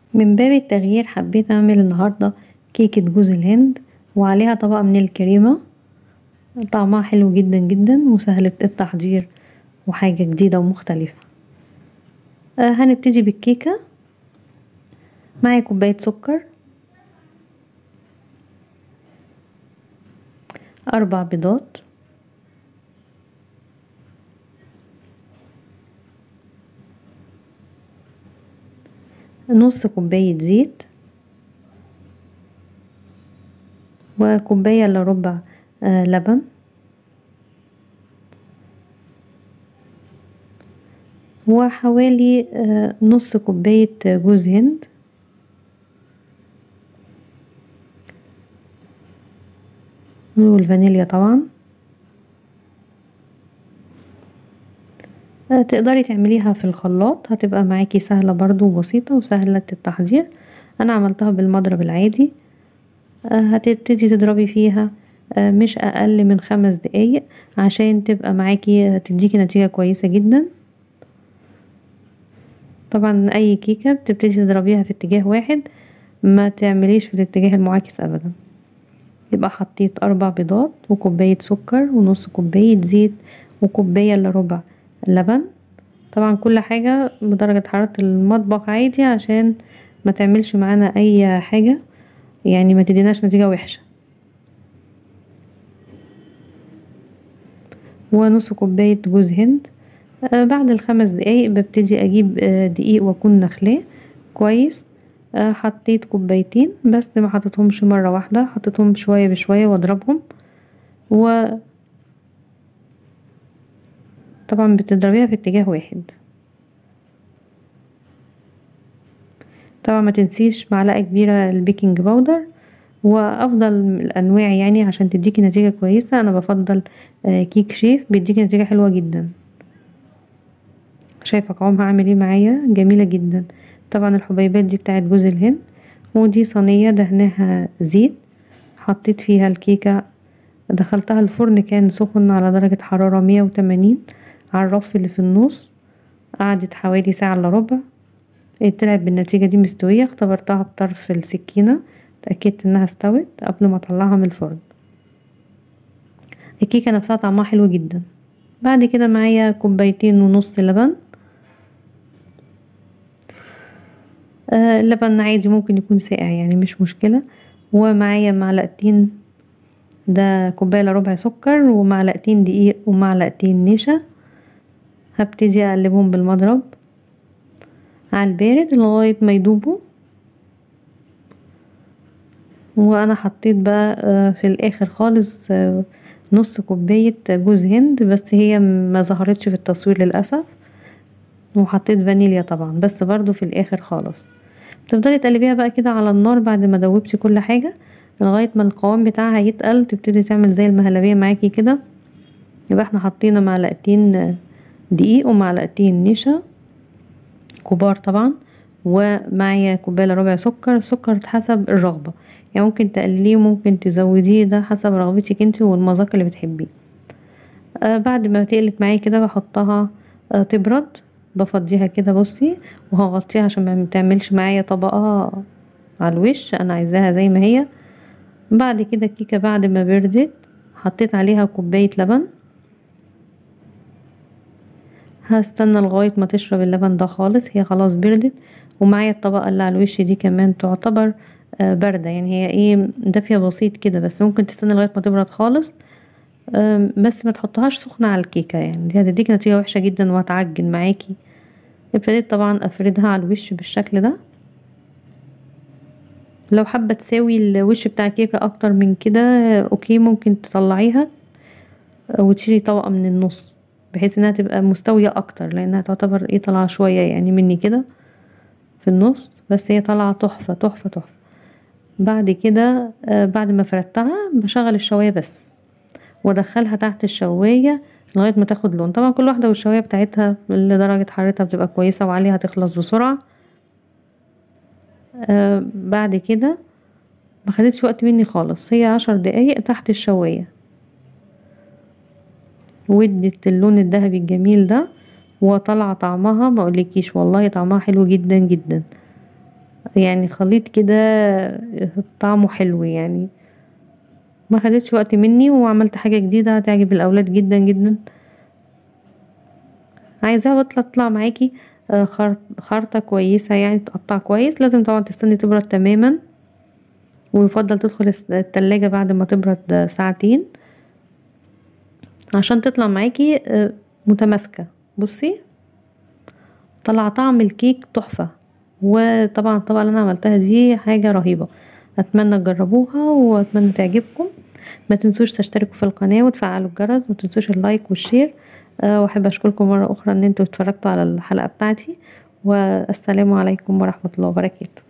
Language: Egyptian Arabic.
من باب التغيير حبيت اعمل النهاردة كيكة جوز الهند وعليها طبقة من الكريمة طعمها حلو جدا جدا وسهلة التحضير وحاجة جديدة ومختلفة هنبتدي بالكيكة معايا كوباية سكر أربع بيضات نص كوباية زيت وكوباية الا ربع لبن وحوالي نص كوباية جوز هند والفانيليا طبعا تقدري تعمليها في الخلاط هتبقى معاكي سهلة برضو وبسيطة وسهلة التحضير انا عملتها بالمضرب العادي هتبتدي تضربي فيها مش اقل من خمس دقايق عشان تبقى معاكي تديكي نتيجة كويسة جدا طبعا اي كيكة بتبتدي تضربيها في اتجاه واحد ما تعمليش في الاتجاه المعاكس ابدا يبقى حطيت اربع بيضات وكوباية سكر ونص كوباية زيت وكوباية الا ربع لبن طبعا كل حاجة بدرجة حرارة المطبخ عادي عشان ما تعملش معانا اي حاجة يعني ما تديناش نتيجة وحشة ونص كوباية جوز هند بعد الخمس دقايق ببتدي اجيب دقيق واكون نخلاه كويس حطيت كوبايتين بس ما حطيتهمش مرة واحدة حطيتهم شوية بشوية واضربهم و طبعا بتضربيها في اتجاه واحد طبعا ما تنسيش معلقة كبيرة البيكنج باودر وافضل الانواع يعني عشان تديكي نتيجة كويسة انا بفضل كيك شيف بيديكي نتيجة حلوة جدا شايفة قوامها عامل ايه معايا جميلة جدا طبعا الحبيبات دي بتاعت جوز الهند ودي صينية دهناها زيت حطيت فيها الكيكة دخلتها الفرن كان سخن على درجة حرارة مية وتمانين على الرف اللي في النص قعدت حوالي ساعة الا ربع طلعت بالنتيجة دي مستوية اختبرتها بطرف السكينة اتأكدت انها استوت قبل ما اطلعها من الفرن الكيكة نفسها طعمها حلو جدا بعد كده معايا كوبايتين ونص لبن آه اللبن عادي ممكن يكون ساقع يعني مش مشكلة ومعايا معلقتين ده كوباية الا ربع سكر ومعلقتين دقيق ومعلقتين نشا هبتدي اقلبهم بالمضرب على البارد لغاية ما يدوبوا وانا حطيت بقى في الاخر خالص نص كوباية جوز هند بس هي ما ظهرتش في التصوير للأسف وحطيت فانيليا طبعا بس برضو في الاخر خالص تفضلي تقلبيها بقى كده على النار بعد ما دوبتي كل حاجة لغاية ما القوام بتاعها يتقل تبتدي تعمل زي المهلبية معاكي كده يبقى احنا حطينا معلقتين دقيق ومعلقتين نشا كبار طبعا ومعايا كوباية الا ربع سكر السكر حسب الرغبة يعني ممكن تقلليه وممكن تزوديه ده حسب رغبتك انت والمذاق اللي بتحبيه آه بعد ما تقلت معايا كده بحطها آه تبرد بفضيها كده بصي وهغطيها عشان ما تعملش معايا طبقة على الوش انا عايزاها زي ما هي بعد كده الكيكة بعد ما بردت حطيت عليها كوباية لبن هستنى لغاية ما تشرب اللبن ده خالص هي خلاص بردت ومعايا الطبقة اللي على الوش دي كمان تعتبر باردة يعني هي ايه دافية بسيط كده بس ممكن تستنى لغاية ما تبرد خالص بس ما تحطهاش سخنة على الكيكة يعني دي هتديكي نتيجة وحشة جدا وهتعجن معاكي ابتديت طبعا افردها على الوش بالشكل ده لو حابة تساوي الوش بتاع الكيكة اكتر من كده اوكي ممكن تطلعيها وتشيلي طبقة من النص بحيث انها تبقى مستوية اكتر لانها تعتبر ايه طالعة شوية يعني مني كده في النص بس هي طالعة تحفة تحفة تحفة بعد كده بعد ما فردتها بشغل الشواية بس وادخلها تحت الشواية لغاية ما تاخد لون طبعا كل واحدة والشواية بتاعتها اللي درجة حرارتها بتبقى كويسة وعليها تخلص بسرعة آه بعد كده ما خدتش وقت مني خالص هي عشر دقايق تحت الشواية ودت اللون الذهبي الجميل ده وطلع طعمها ما اقولكيش والله طعمها حلو جدا جدا يعني خليط كده طعمه حلو يعني ما خدتش وقت مني وعملت حاجة جديدة هتعجب الاولاد جدا جدا عايزاها تطلع معاكي خرطة كويسة يعني تقطع كويس لازم طبعا تستني تبرد تماما ويفضل تدخل التلاجة بعد ما تبرد ساعتين عشان تطلع معاكي متماسكة بصي طلع طعم الكيك تحفة وطبعا الطبقة اللي انا عملتها دي حاجة رهيبة اتمنى تجربوها واتمنى تعجبكم ما تنسوش تشتركوا في القناة وتفعلوا الجرس ما تنسوش اللايك والشير واحب اشكركم مرة اخرى ان انتوا اتفرجتوا على الحلقة بتاعتي والسلام عليكم ورحمة الله وبركاته